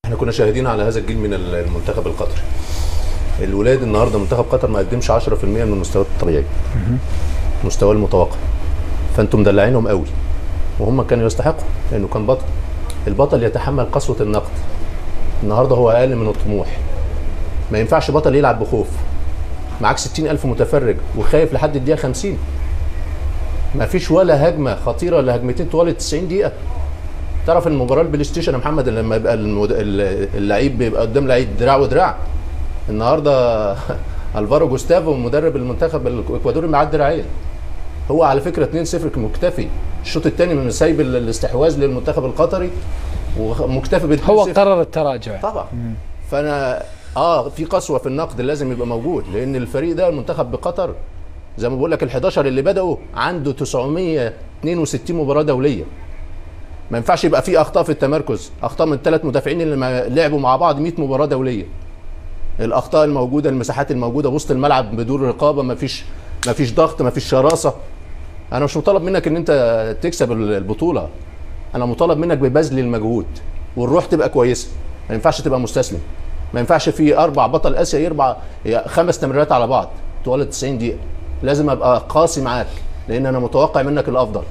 احنا كنا شاهدين على هذا الجيل من المنتخب القطري الولاد النهارده منتخب قطر ما قدمش 10% من المستوى الطبيعي مستوى المتوقع فانتم مدلعينهم قوي وهم كانوا يستحقوا لانه كان بطل البطل يتحمل قسوه النقد النهارده هو اقل من الطموح ما ينفعش بطل يلعب بخوف معاك 60 ألف متفرج وخايف لحد الدقيقة 50 ما فيش ولا هجمة خطيرة ولا هجمتين طوال 90 دقيقة تعرف المباراة البلاي ستيشن يا محمد لما يبقى المد... اللعيب بيبقى قدام لعيب دراع ودراع النهارده الفارو جوستافو مدرب المنتخب الاكوادوري معاه دراعين هو على فكره 2-0 مكتفي الشوط الثاني من سايب الاستحواذ للمنتخب القطري ومكتفي بال هو قرر التراجع طبعا فانا اه في قسوه في النقد لازم يبقى موجود لان الفريق ده المنتخب بقطر زي ما بقول لك ال11 اللي بداوا عنده 962 مباراه دوليه ما ينفعش يبقى في اخطاء في التمركز اخطاء من الثلاث مدافعين اللي لعبوا مع بعض 100 مباراه دوليه الاخطاء الموجوده المساحات الموجوده وسط الملعب بدون رقابه ما فيش ما فيش ضغط ما فيش شراسه انا مش مطالب منك ان انت تكسب البطوله انا مطالب منك ببذل المجهود والروح تبقى كويسه ما ينفعش تبقى مستسلم ما ينفعش في اربع بطل اسيا يربع خمس تمريرات على بعض طوال 90 دقيقه لازم ابقى قاسي معاك لان انا متوقع منك الافضل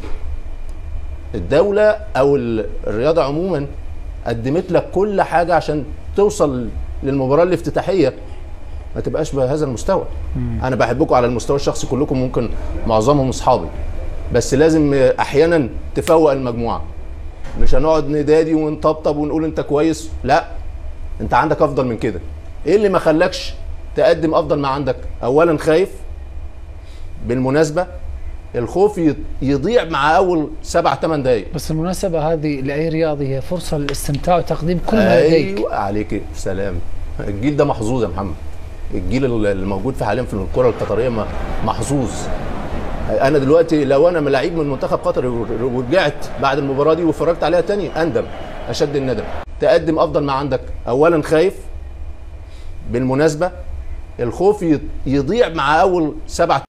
الدوله او الرياضه عموما قدمت لك كل حاجه عشان توصل للمباراه الافتتاحيه ما تبقاش بهذا المستوى مم. انا بحبكم على المستوى الشخصي كلكم ممكن معظمهم اصحابي بس لازم احيانا تفوق المجموعه مش هنقعد ندادي ونطبطب ونقول انت كويس لا انت عندك افضل من كده ايه اللي ما خلاكش تقدم افضل ما عندك اولا خايف بالمناسبه الخوف يضيع مع اول سبع ثمان دقائق بس المناسبة هذه لأي رياضي هي فرصة للاستمتاع وتقديم كل ما لديك ايوه عليك سلام الجيل ده محظوظ يا محمد الجيل الموجود في حاليا في الكره القطريه محظوظ انا دلوقتي لو انا لعيب من منتخب قطر ورجعت بعد المباراه دي واتفرجت عليها تاني اندم اشد الندم تقدم افضل ما عندك اولا خايف بالمناسبه الخوف يضيع مع اول سبع